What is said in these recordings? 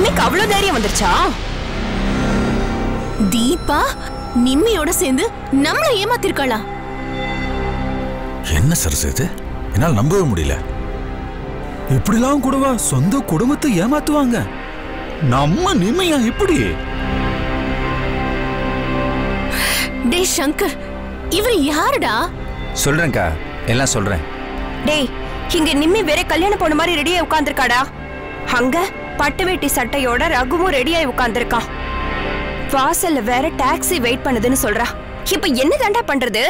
நிம்மிக்கு அவ்வளவு தைரியம் வந்துருச்சா தீபா நிம்மியோட சேர்ந்து நம்மள ஏமாத்திருக்காளா என்ன சரசு இது என்னால் நம்பவே முடியல இப்படிலாம் கூடவா சொந்த குடும்பத்தை ஏமாத்துவாங்க நம்ம நிம்மையா இப்படி டே சங்கர் இவர் யாருடா சொல்றேன்க்கா எல்லாம் சொல்றேன் டேய் இங்க நிம்மி வேற கல்யாண பொண்ணு மாதிரி ரெடியாகி உட்கார்ந்திருக்காடா அங்க பட்டு வேட்டி சட்டையோட ரகுவும் ரெடியாகி உட்கார்ந்திருக்கான் வாசல்ல வேற டாக்ஸி வெயிட் பண்ணுதுன்னு சொல்றா இப்ப என்ன தாண்டா பண்றது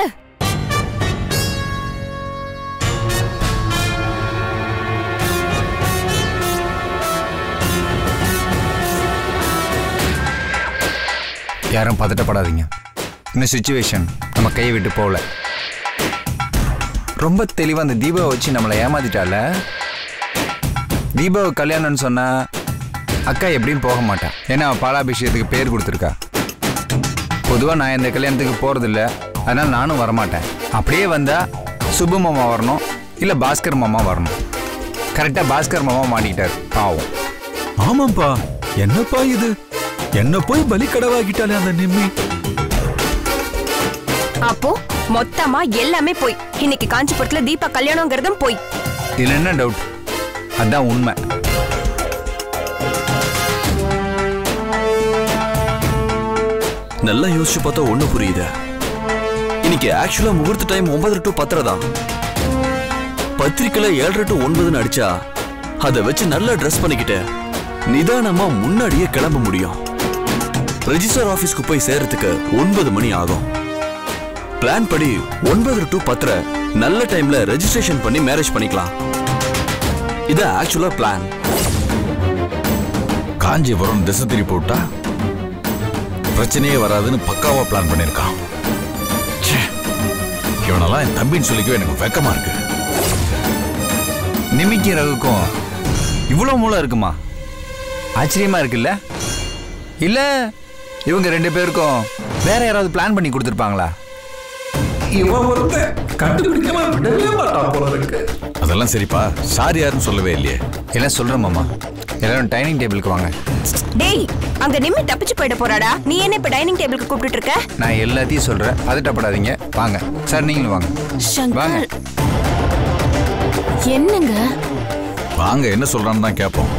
யாரும் பதட்டப்படாதீங்க இன்னும் சுச்சுவேஷன் நம்ம கையை விட்டு போகல ரொம்ப தெளிவாக அந்த தீபாவை வச்சு நம்மளை ஏமாத்திட்டால தீபாவை கல்யாணம்னு சொன்னா அக்கா எப்படியும் போக மாட்டான் ஏன்னா அவள் பாலாபிஷேகத்துக்கு பேர் கொடுத்துருக்கா பொதுவாக நான் இந்த கல்யாணத்துக்கு போகிறதில்ல அதனால் நானும் வரமாட்டேன் அப்படியே வந்தால் சுப்பு மாமா வரணும் இல்லை பாஸ்கர் மாமா வரணும் கரெக்டாக பாஸ்கர் மாமா மாட்டிக்கிட்டார் பாவம் ஆமாப்பா என்னப்பா இது என்ன போய் பலி கடவாக்கிட்டாலே அந்த நிம்மி அப்போ மொத்தமா எல்லாமே போய் இன்னைக்கு காஞ்சிபுரத்துல தீபா கல்யாணங்கிறதும் போய் இதில் என்ன டவுட் அதான் உண்மை நல்லா யோசிச்சு பார்த்தா ஒண்ணு புரியுது இன்னைக்கு ஆக்சுவலா முகூர்த்த டைம் ஒன்பது டு பத்தரை தான் பத்திரிக்கையில ஏழரை டு ஒன்பதுன்னு அடிச்சா அதை வச்சு நல்லா ட்ரெஸ் பண்ணிக்கிட்டு நிதானமா முன்னாடியே கிளம்ப முடியும் ரெஜிஸ்டர் ஆபீஸ்க்கு போய் சேர்றதுக்கு ஒன்பது மணி ஆகும் பிளான் படி ஒன்பது டு பத்தரை நல்ல டைம்ல ரெஜிஸ்ட்ரேஷன் பண்ணி மேரேஜ் பண்ணிக்கலாம் இது ஆக்சுவலா பிளான் காஞ்சிபுரம் திசை திருப்பி விட்டா பிரச்சனையே வராதுன்னு பக்காவா பிளான் பண்ணிருக்கான் ச்சே, இவனெல்லாம் என் தம்பின்னு சொல்லிக்கவே எனக்கு வெக்கமா இருக்கு நிமிக்கி ரகுக்கும் இவ்வளோ மூளை இருக்குமா ஆச்சரியமா இருக்குல்ல இல்ல இவங்க ரெண்டு பேருக்கும் வேற யாராவது பிளான் பண்ணி கொடுத்துருப்பாங்களா அதெல்லாம் சரிப்பா சார் யாருன்னு சொல்லவே இல்லையே எல்லாம் சொல்றேன் மாமா எல்லாரும் டைனிங் டேபிளுக்கு வாங்க டேய் அங்க நிம்மி தப்பிச்சு போயிட போறாடா நீ என்ன இப்ப டைனிங் டேபிளுக்கு கூப்பிட்டு இருக்க நான் எல்லாத்தையும் சொல்றேன் பதட்டப்படாதீங்க வாங்க சார் நீங்களும் வாங்க வாங்க சங்கர் என்னங்க வாங்க என்ன சொல்றான்னு தான் கேட்போம்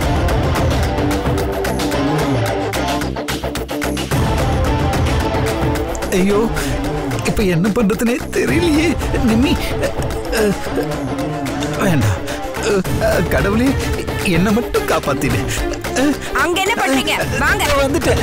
ஐயோ இப்ப என்ன பண்றதுனே தெரியலையே நிம்மி அஹ், வேண்டாம் அஹ், அஹ், கடவுளே என்ன மட்டும் காப்பாத்திடு அஹ், அங்க என்ன பண்றீங்க வாங்க வந்துட்டேன்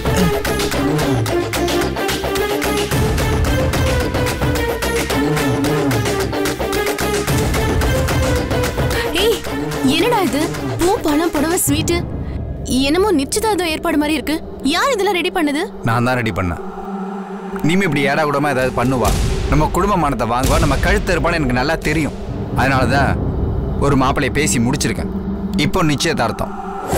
ஏய் என்னடா இது பூ பழம் புடவை ஸ்வீட்டு என்னமோ நிச்சயதார்த்தம் ஏற்பாடு மாதிரி இருக்கு யார் இதெல்லாம் ரெடி பண்ணுது நான் தான் ரெடி பண்ணேன் நீமே இப்படி ஏடா கூடமா ஏதாவது பண்ணுவா நம்ம குடும்ப மானத்தை வாங்குவா நம்ம கழுத்து இருப்பான்னு எனக்கு நல்லா தெரியும் அதனால தான் ஒரு மாப்பிள்ளைய பேசி முடிச்சிருக்கேன் இப்போ நிச்சயதார்த்தம்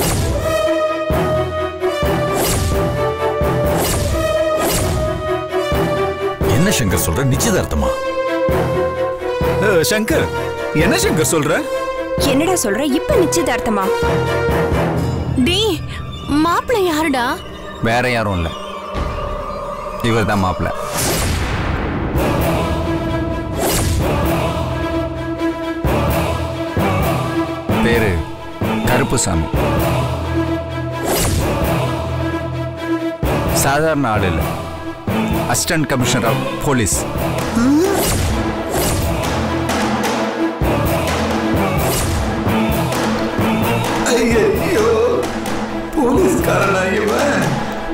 என்ன சங்கர் சொல்ற நிச்சயதார்த்தமா அஹ், சங்கர் என்ன சங்கர் சொல்ற என்னடா சொல்ற இப்ப நிச்சயதார்த்தமா டேய் மாப்பிள்ளை யாருடா வேற யாரும் இல்லை இவர் தான் மாப்பிள்ளை பேரு கருப்புசாமி சாதாரண ஆள் இல்லை அசிஸ்டன்ட் கமிஷனர் ஆஃப் போலீஸ் ஐயோ போலீஸ்காரனா இவன்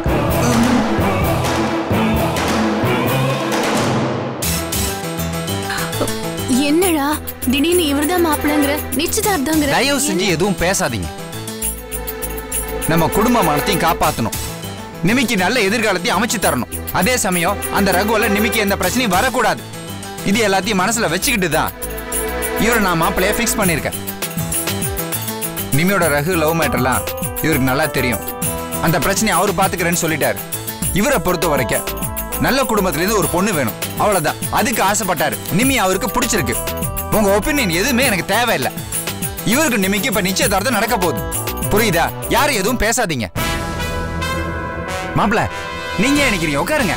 என்னடா திடீர்னு இவர்தான் மாப்பிள்ளைங்கிற நிச்சயதார்த்தங்கிற தயவு செஞ்சு எதுவும் பேசாதீங்க நம்ம குடும்ப மனத்தையும் காப்பாத்தணும் நிமிக்கு நல்ல எதிர்காலத்தையும் அமைச்சு தரணும் அதே சமயம் அந்த ரகுவல நிமிக்கு எந்த பிரச்சனையும் வரக்கூடாது இது எல்லாத்தையும் மனசுல வச்சுக்கிட்டு தான் இவரை நான் மாப்பிள்ளைய ஃபிக்ஸ் பண்ணியிருக்கேன் நிமியோட ரகு லவ் மேட்டர்லாம் இவருக்கு நல்லா தெரியும் அந்த பிரச்சனையை அவர் பாத்துக்கிறேன்னு சொல்லிட்டாரு இவரை பொறுத்த வரைக்கும் நல்ல குடும்பத்துல இருந்து ஒரு பொண்ணு வேணும் அவ்வளவுதான் அதுக்கு ஆசைப்பட்டாரு நிமி அவருக்கு பிடிச்சிருக்கு உங்க ஒப்பீனியன் எதுவுமே எனக்கு தேவையில்லை இவருக்கு நிமிக்கு இப்ப நிச்சயதார்த்தம் நடக்க போகுது புரியுதா யாரும் எதுவும் பேசாதீங்க மாப்பிள நீங்க ஏன் நிக்கிறீங்க உட்காருங்க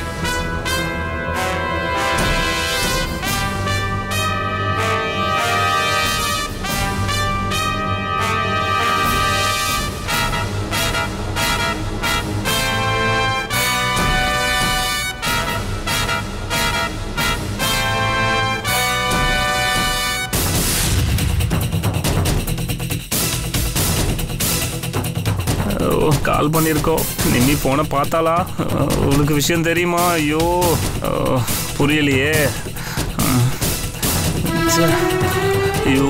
ஓ கால் பண்ணியிருக்கோம் நிம்மி போன பார்த்தாளா அஹ், உனக்கு விஷயம் தெரியுமா ஐயோ அஹ், புரியலையே அஹ், ச்சே. ஐயோ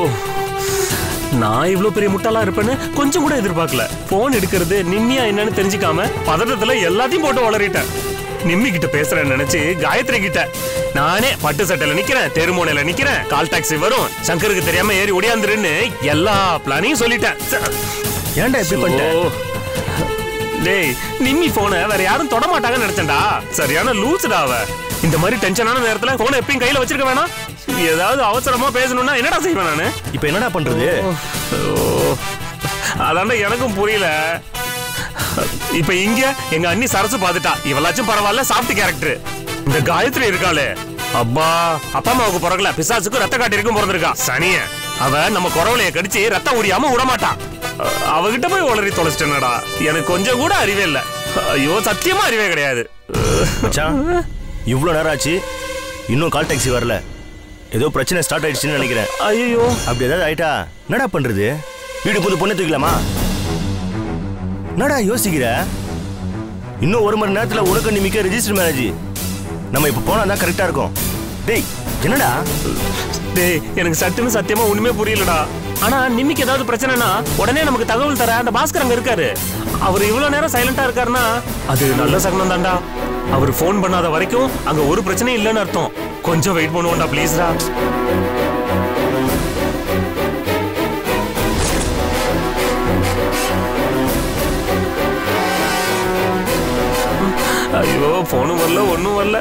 நான் இவ்வளோ பெரிய முட்டாளா இருப்பேன்னு கொஞ்சம் கூட எதிர்பார்க்கல ஃபோன் எடுக்கிறது நிம்மியா என்னன்னு தெரிஞ்சுக்காம பதட்டத்துல எல்லாத்தையும் போட்டு வளரிட்டேன் நிம்மி கிட்ட பேசுறேன்னு நினைச்சு காயத்ரி கிட்ட நானே பட்டு சட்டையில நிக்கிறேன் தெருமோனையில நிக்கிறேன் கால் டாக்ஸி வரும் சங்கருக்கு தெரியாம ஏறி ஒடியாந்துருன்னு எல்லா பிளானையும் சொல்லிட்டேன் ஏன்டா இப்படி பண்ணிட்ட ஓ. டேய் நிம்மி போனை வேற யாரும் தொட மாட்டாங்கன்னு நினைச்சேன்டா சரியான லூசுடா அவ இந்த மாதிரி டென்ஷனான நேரத்துல போனை எப்பயும் கையில வச்சிருக்க வேணாம் ஏதாவது அவசரமா பேசணும்னா என்னடா செய்வேன் நானு இப்போ என்னடா பண்றது ஓ. அதான்டா எனக்கும் புரியல இப்ப இங்க எங்க அண்ணி சரசு பாத்துட்டா இவளாச்சும் பரவாயில்ல சாஃப்ட் கேரக்டர் இந்த காயத்ரி இருக்காளே அப்பா அப்பா அம்மாவுக்கு பிறகுல பிசாசுக்கு ரத்த காட்டிருக்கும் பிறந்திருக்கா சனிய அவ நம்ம குறவளைய கடிச்சு ரத்தம் உரியாம விடமாட்டா அஹ், அவகிட்ட போய் உளறி தொலைச்சிட்டேனடா எனக்கு கொஞ்சம் கூட அறிவே இல்ல ஐயோ சத்தியமா அறிவே கிடையாது மச்சான் இவ்வளோ நேரம் ஆச்சு இன்னும் கால் டாக்ஸி வரல ஏதோ பிரச்சனை ஸ்டார்ட் ஆயிடுச்சுன்னு நினைக்கிறேன் ஐயோ அப்படி ஏதாவது ஆயிட்டா என்னடா பண்றது வீடு புது பொண்ணு தூக்கலாமா என்னடா யோசிக்கிற இன்னும் ஒரு மணி நேரத்துல உனக்கு நிமிக்க ரெஜிஸ்டர் மேரேஜ் நம்ம இப்ப போனா தான் கரெக்டா இருக்கும் டேய் என்னடா டேய் எனக்கு சட்டுன்னு சத்தியமா ஒண்ணுமே புரியலடா ஆனா நிம்மிக்கு ஏதாவது பிரச்சனைனா உடனே நமக்கு தகவல் தர அந்த பாஸ்கர் அங்க இருக்காரு அவர் இவ்வளவு நேரம் சைலண்டா இருக்காருன்னா அது நல்ல சகுனம் தான்டா அவர் ஃபோன் பண்ணாத வரைக்கும் அங்க ஒரு பிரச்சனையும் இல்லைன்னு அர்த்தம் கொஞ்சம் வெயிட் பண்ணுவோம்டா ப்ளீஸ்டா ஐயோ போனும் வரல ஒண்ணும் வரல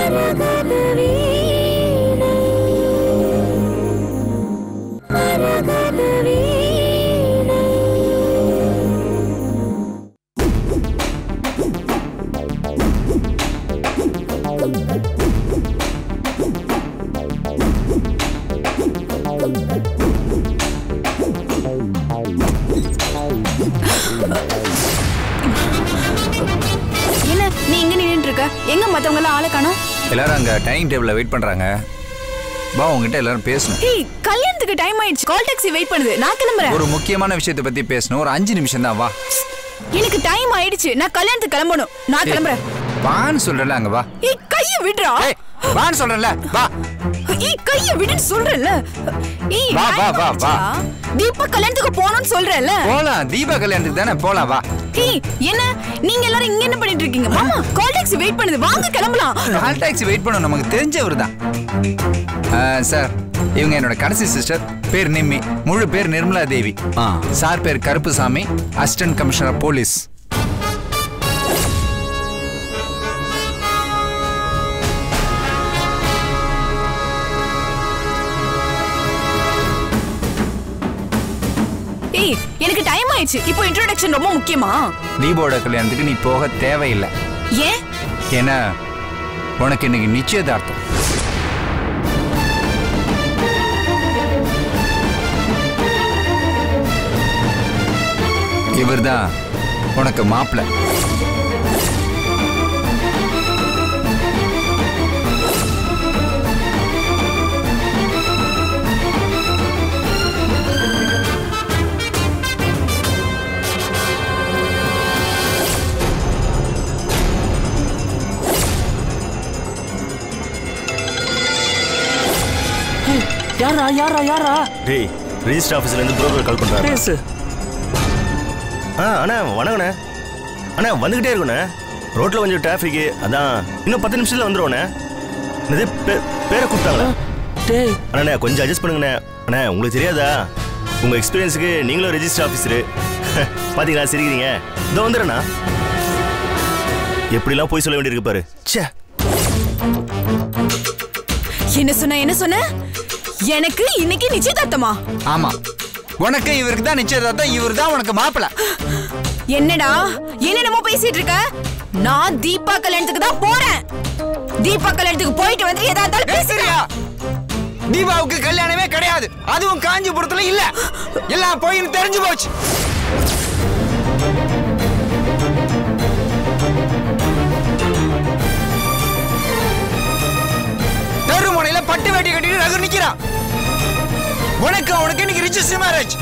என்ன நீ இங்க நின்னுட்டு இருக்க எங்க மத்தவங்க எல்லாம் ஆளை காணோம் எல்லாரும் அங்க டைனிங் டேபிள்ல வெயிட் பண்றாங்க வா உங்ககிட்ட எல்லாரும் பேசணும் ஏய் கல்யாணத்துக்கு டைம் ஆயிடுச்சு கால் டாக்ஸி வெயிட் பண்ணுது நான் கிளம்புறேன் ஒரு முக்கியமான விஷயத்தை பத்தி பேசணும் ஒரு அஞ்சு நிமிஷம் தான் வா எனக்கு டைம் ஆயிடுச்சு நான் கல்யாணத்துக்கு கிளம்பணும் நான் கிளம்புறேன் வான்னு சொல்றல அங்க வா ஏய் கைய விடுறா ஏய் வான்னு சொல்றல வா ஏய் கைய விடுன்னு சொல்றேன்ல ஏய் வா, வா, வா, வா. தீபா கல்யாணத்துக்கு போகணும்னு சொல்றேன்ல போலாம் தீபா கல்யாணத்துக்கு தானே போலாம் வா ஏய் என்ன நீங்க எல்லாரும் இங்க என்ன பண்ணிட்டு இருக்கீங்க மாமா கால் டாக்ஸி வெயிட் பண்ணுது வாங்க கிளம்பலாம் கால் டாக்ஸி வெயிட் பண்ண நமக்கு தெரிஞ்சவர் தான் சார் இவங்க என்னோட கடைசி சிஸ்டர் பேர் நிம்மி முழு பேர் நிர்மலா தேவி ஆ. சார் பேர் கருப்புசாமி அசிஸ்டன்ட் கமிஷனர் போலீஸ் ஏய் எனக்கு டைம் ஆயிடுச்சு இப்போ இன்ட்ரோடக்ஷன் ரொம்ப முக்கியமா தீபாவோட கல்யாணத்துக்கு நீ போக தேவையில்லை ஏன் ஏன்னா உனக்கு இன்னைக்கு நிச்சயதார்த்தம் இவர்தான் உனக்கு மாப்பிள்ளை யாரா யாரா யாரா டேய் ரெஜிஸ்டர் ஆஃபீஸ்ல இருந்து புரோக்கர் கால் பண்றாரு பேசு ஆ அண்ணா வணக்கண்ணே அண்ணா வந்துகிட்டே இருக்குண்ணே ரோட்ல கொஞ்சம் டிராஃபிக் அதான் இன்னும் பத்து நிமிஷத்துல வந்துருவோண்ணே என்னது பே- பேரை கூப்பிட்டாங்களா டேய் அண்ணா கொஞ்சம் அட்ஜஸ்ட் பண்ணுங்கண்ணே அண்ணா உங்களுக்கு தெரியாதா உங்க எக்ஸ்பீரியன்ஸுக்கு நீங்களும் ரெஜிஸ்டர் ஆஃபீஸரு பாத்தீங்களா சிரிக்கிறீங்க இதோ வந்துடுறேண்ணா எப்படிலாம் போய் சொல்ல வேண்டியிருக்கு பாரு ச்சே என்ன சொன்ன என்ன சொன்ன எனக்கு இன்னைக்கு நிச்சயதார்த்தமா ஆமா உனக்கு இவருக்கு தான் நிச்சயதார்த்தம் இவர் தான் உனக்கு மாப்பிள்ள என்னடா என்னென்னமோ பேசிட்டு இருக்க நான் தீபா கல்யாணத்துக்கு தான் போறேன் தீபா கல்யாணத்துக்கு போயிட்டு வந்து எதா இருந்தாலும் பேசுறியா தீபாவுக்கு கல்யாணமே கிடையாது அதுவும் காஞ்சிபுரத்துல இல்ல எல்லாம் போயின்னு தெரிஞ்சு போச்சு தெருமுனையில பட்டு வேட்டி கட்டிட்டு ரகு நிக்கிறான் உனக்கு அவனுக்கு இன்னைக்கு ரிஜிஸ்டர் மேரேஜ்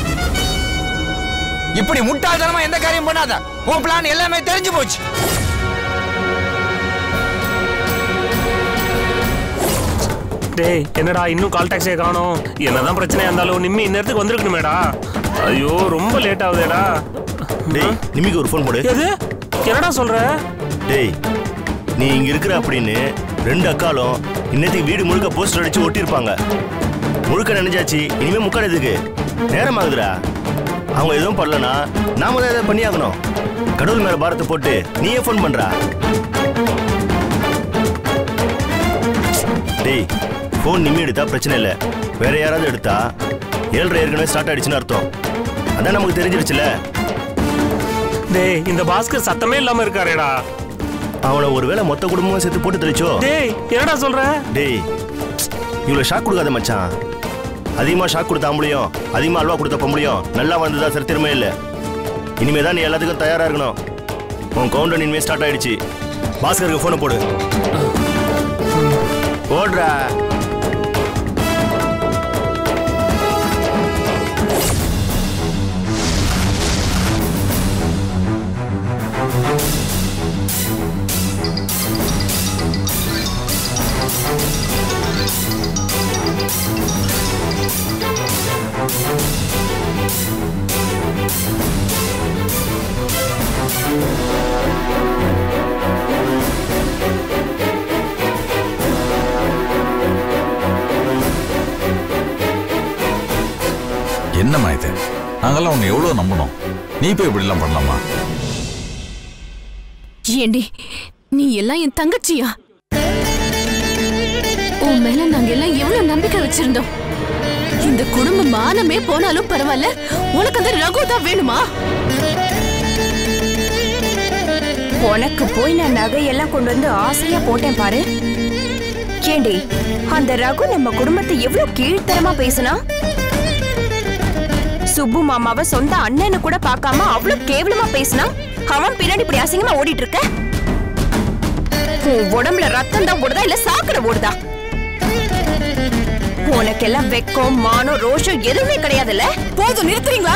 இப்படி முட்டாள்தனமா எந்த காரியம் பண்ணாத உன் பிளான் எல்லாமே தெரிஞ்சு போச்சு டேய் என்னடா இன்னும் கால் டாக்ஸியை காணோம் என்னதான் பிரச்சனையா இருந்தாலும் நிம்மி இந்நேரத்துக்கு வந்திருக்கணுமேடா ஐயோ ரொம்ப லேட் ஆகுதேடா டேய் நிமிக்கு ஒரு ஃபோன் போடு எது என்னடா சொல்ற டேய் நீ இங்க இருக்கிற அப்படின்னு ரெண்டு அக்காலும் இன்னத்துக்கு வீடு முழுக்க போஸ்டர் அடிச்சு ஒட்டியிருப்பாங்க முழுக்க நினைஞ்சாச்சு இனிமே முக்கால் எதுக்கு நேரம் ஆகுதுடா அவங்க எதுவும் பண்ணலனா நாம தான் எதாவது பண்ணி ஆகணும் கடவுள் மேல பாரத்தை போட்டு நீயே ஃபோன் பண்றா டேய் ஃபோன் நிம்மி எடுத்தா பிரச்சனை இல்லை வேற யாராவது எடுத்தா ஏழரை ஏற்கனவே ஸ்டார்ட் ஆயிடுச்சுன்னு அர்த்தம் அதான் நமக்கு தெரிஞ்சிருச்சுல டேய் இந்த பாஸ்கர் சத்தமே இல்லாம இருக்காரேடா அவனை ஒருவேளை மொத்த குடும்பமும் சேர்த்து போட்டு தெளிச்சோ டேய் என்னடா சொல்ற டேய் இவ்வளோ ஷாக் கொடுக்காத மச்சான் அதிகமாக ஷாக் கொடுத்தா முடியும் அதிகமாக அல்வா கொடுத்த முடியும் நல்லா வந்ததா சரித்திரமே இல்லை இனிமே தான் நீ எல்லாத்துக்கும் தயாராக இருக்கணும் உன் கவுண்டர் இனிமே ஸ்டார்ட் ஆயிடுச்சு பாஸ்கருக்கு ஃபோனை போடு போடுறா என்னம்மா இது நாங்கெல்லாம் உன்னை எவ்வளவு நம்பணும் நீ போய் இப்படிலாம் பண்ணலாமா ஏண்டி நீ எல்லாம் என் தங்கச்சியா உன் மேல நாங்க எல்லாம் எவ்வளவு நம்பிக்கை வச்சிருந்தோம் இந்த குடும்ப மானமே போனாலும் பரவாயில்ல உனக்கு அந்த ரகு தான் வேணுமா உனக்கு போய் நான் நகையெல்லாம் கொண்டு வந்து ஆசையா போட்டேன் பாரு ஏண்டி அந்த ரகு நம்ம குடும்பத்தை எவ்வளவு கீழ்த்தரமா பேசுனா சுப்பு மாமாவை சொந்த அண்ணன்னு கூட பார்க்காம அவ்வளவு கேவலமா பேசினா அவன் பின்னாடி இப்படி அசிங்கமா ஓடிட்டு இருக்க உன் உடம்புல ரத்தம் தான் ஓடுதா இல்ல சாக்கடை ஓடுதா உனக்கெல்லாம் வெக்கம் மானம் ரோஷம் எதுவுமே கிடையாதுல்ல போதும் நிறுத்துறீங்களா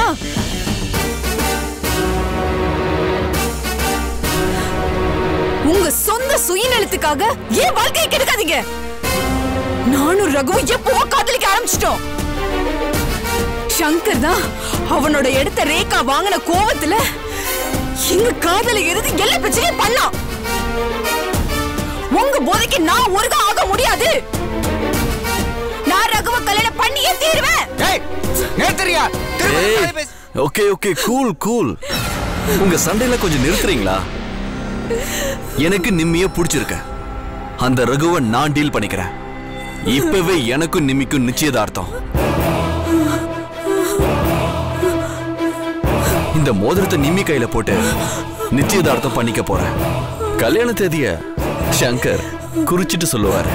உங்க சொந்த சுயநலத்துக்காக ஏன் வாழ்க்கையை கெடுக்காதீங்க நானும் ரகுவும் எப்போ காதலிக்க ஆரம்பிச்சிட்டோம் சங்கர் தான் அவனோட இடத்த ரேகா வாங்கின கோவத்துல எங்க காதலை எதிர்த்து எல்லா பிரச்சனையும் பண்ணான் உங்க போதைக்கு நான் ஒருகா ஆக முடியாது நான் ரகுவ கல்யாணம் பண்ணியே தீருவேன் ஏய் நேர்த்தரியா திரும்ப ஏய் திரும்ப பேசு. ஓகே ஓகே கூல் கூல் உங்க சண்டையில கொஞ்சம் நிறுத்துறீங்களா எனக்கு நிம்மிய பிடிச்சிருக்க அந்த ரகுவை நான் டீல் பண்ணிக்கிறேன் இப்பவே எனக்கும் நிம்மிக்கும் நிச்சயதார்த்தம் இந்த மோதிரத்தை நிம்மி கையில போட்டு நிச்சயதார்த்தம் பண்ணிக்க போறேன் கல்யாண தேதிய சங்கர் குறிச்சிட்டு சொல்லுவாரு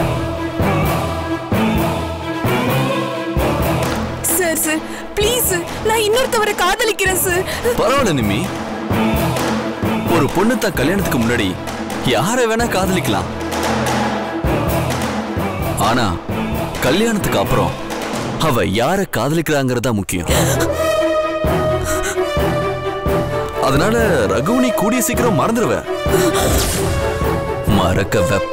சார் சார் ப்ளீஸ் நான் இன்னொருத்தவரை காதலிக்கிறேன் சார் பரவாயில்ல நிம்மி ஒரு பொண்ணு தான் கல்யாணத்துக்கு முன்னாடி யாரை வேணா காதலிக்கலாம் ஆனா கல்யாணத்துக்கு அப்புறம் அவ யார காதலிக்கிறாங்கிறதா முக்கியம் அதனால ரகுனி கூடிய சீக்கிரம் மறந்துடுவ மறக்க வெப்ப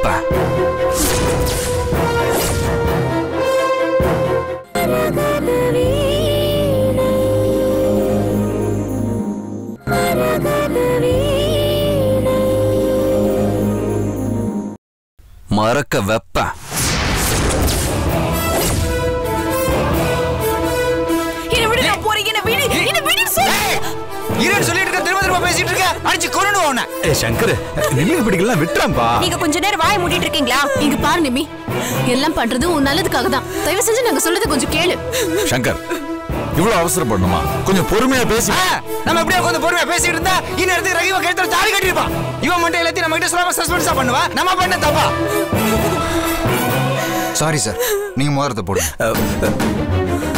மறக்க வெப்ப என்ன விடு நான் போறேன் என்ன விடு என்ன விடு ஏய், இருன்னு சொல்லிட்டு இருக்க திரும்ப திரும்ப பேசிட்டு இருக்க அடிச்சு கொண்டு உன்னை ஏ சங்கர் நிம்மி பிடிக்கலாம் விட்டுறாம்பா நீங்க கொஞ்ச நேரம் வாய மூடிட்டு இருக்கீங்களா இங்க பாரு நிம்மி எல்லாம் பண்றது உன் நல்லதுக்காக தான் தயவு செஞ்சு நாங்க சொல்றதை கொஞ்சம் கேளு சங்கர் இவ்வளவு அவசரப்படணுமா கொஞ்சம் பொறுமையா பேசி ஆ, நம்ம எப்படியே கொஞ்சம் பொறுமையா பேசிட்டு இருந்தா இன்னும் ரகிவ கழுத்துல தாலி கட்டிருப்பான் இவன் மட்டும் எல்லாத்தையும் நம்ம கிட்ட சொல்லாம சஸ்பென்ஸா பண்ணுவா நம்ம பண்ண தப்பா சாரி சார் நீங்க மோதிரத்தை போடுங்க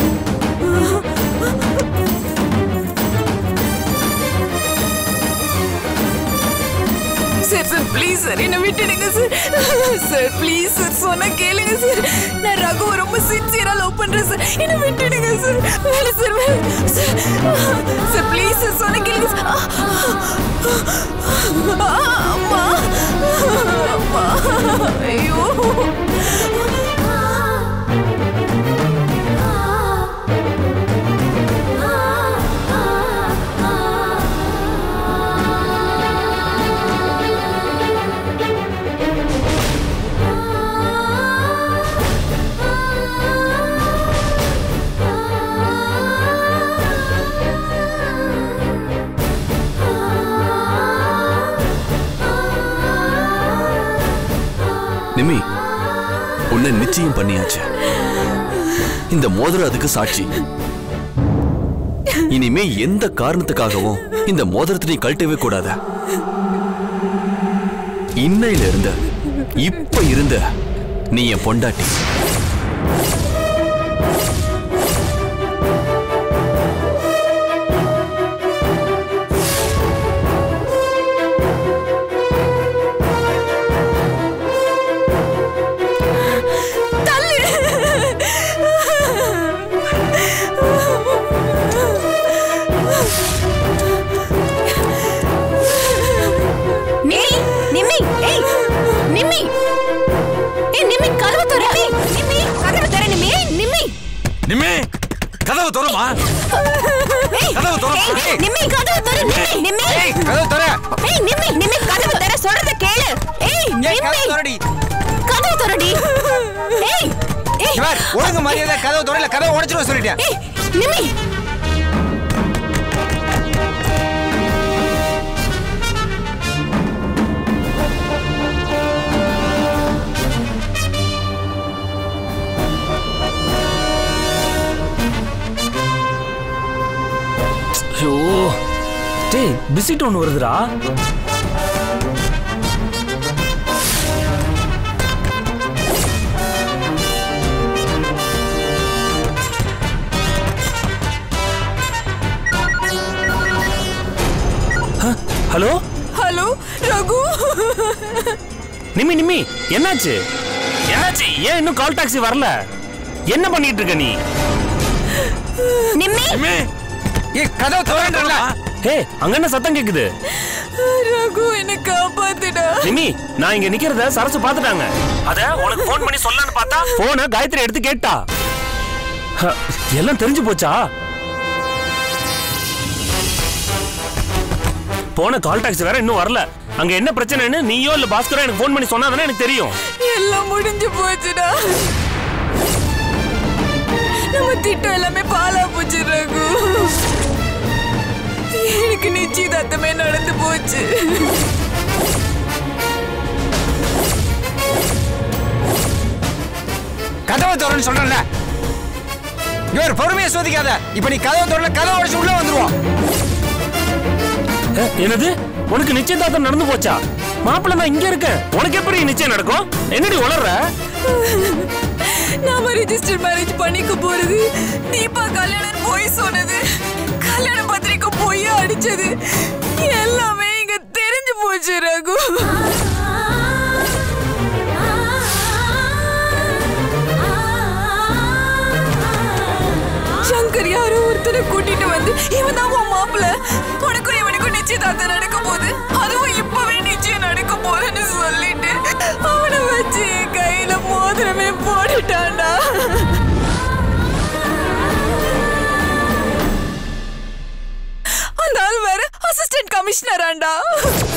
சார் சார் ப்ளீஸ் சார் என்ன விட்டுடுங்க சார் சார் ப்ளீஸ் சார் சொன்னா கேளுங்க சார் நான் ரகுவை ரொம்ப சின்சியரா லவ் பண்றேன் சார் என்ன விட்டுடுங்க சார் வேலை சார் வேலை சார் சார் ப்ளீஸ் சார் சொன்னா கேளுங்க சார் அம்மா அம்மா ஐயோ நிமி உன்னை நிச்சயம் பண்ணியாச்சு இந்த மோதிரம் அதுக்கு சாட்சி இனிமே எந்த காரணத்துக்காகவும் இந்த மோதிரத்தை நீ கழட்டவே கூடாது இன்னையில இருந்து இப்ப இருந்த நீ என் பொண்டாட்டி ஏய் நிம்மி ஏய் நிம்மி ஏய் நிம்மி கதவு தர நிம்மி கதவு தர நிம்மி ஏய் நிம்மி நிம்மி கதவு திறமா ஏய் கதவு திறமா ஏய், நிம்மி கதவு தர நிம்மி நிம்மி ஏய் கதவு தர ஏய் நிம்மி நிம்மி கதவு தர சொல்றத கேளு ஏய் ஏய் நிம்மி கதவு தரடி கதவு தரடி ஏய் ஏய் இவர் ஒழுங்கு மரியாதை கதவு தரல கதவை உடைச்சிருவ சொல்லிட்டேன் ஏய் நிம்மி ஐயோ டேய் பிசிட் ஒன்று வருதுடா ஹலோ ஹலோ ரகு நிம்மி நிம்மி என்னாச்சு என்னாச்சு ஏன் இன்னும் கால் டாக்ஸி வரல என்ன பண்ணிட்டு இருக்க நீ நிம்மி நிம்மி ஏய் கதவு தரன்றல ஹே அங்க என்ன சத்தம் கேக்குது ரகு என்ன காப்பாத்துடா நிம்மி நான் இங்க நிக்கிறத சரசு பாத்துட்டாங்க அத உனக்கு ஃபோன் பண்ணி சொல்லலாம்னு பார்த்தா போன காயத்ரி எடுத்து கேட்டா ஹ, எல்லாம் தெரிஞ்சு போச்சா போன கால் டாக்ஸி வேற இன்னும் வரல அங்க என்ன பிரச்சனைன்னு நீயோ இல்ல பாஸ்கரோ எனக்கு ஃபோன் பண்ணி சொன்னாதானே எனக்கு தெரியும் எல்லாம் முடிஞ்சு போச்சுடா நம்ம திட்டம் எல்லாமே பாலா போச்சு ரகு எனக்கு நிச்சயதார்த்தமே நடந்து போச்சு கதவை திறன்னு சொல்றேன்ல இவர் பொறுமையை சோதிக்காத இப்ப நீ கதவை திறல கதவை உடைச்சு உள்ள வந்துருவோம் அ, என்னது உனக்கு நிச்சயதார்த்தம் நடந்து போச்சா மாப்பிள்ள நான் இங்க இருக்கேன் உனக்கு எப்படி நிச்சயம் நடக்கும் என்னடி உளர்ற நாம ரிஜிஸ்டர் மேரேஜ் பண்ணிக்க போறது தீபா கல்யாணம் போய் சொன்னது கல்யாண பத்திரிக்கை போய் அடிச்சது எல்லாமே இங்க தெரிஞ்சு போச்சு ரகு சங்கர் யாரோ ஒருத்தரை கூட்டிட்டு வந்து இவன் தான் உன் மாப்பிள்ள உனக்கும் இவனுக்கும் நிச்சயதார்த்தம் நடக்க போகுது அதுவும் இப்பவே நிச்சயம் நடக்க போகுதுன்னு சொல்லிட்டு அவனை வச்சு என் கையில மோதிரமே போட்டுட்டான்டா அந்த ஆள் வேற அசிஸ்டன்ட் கமிஷனராண்டா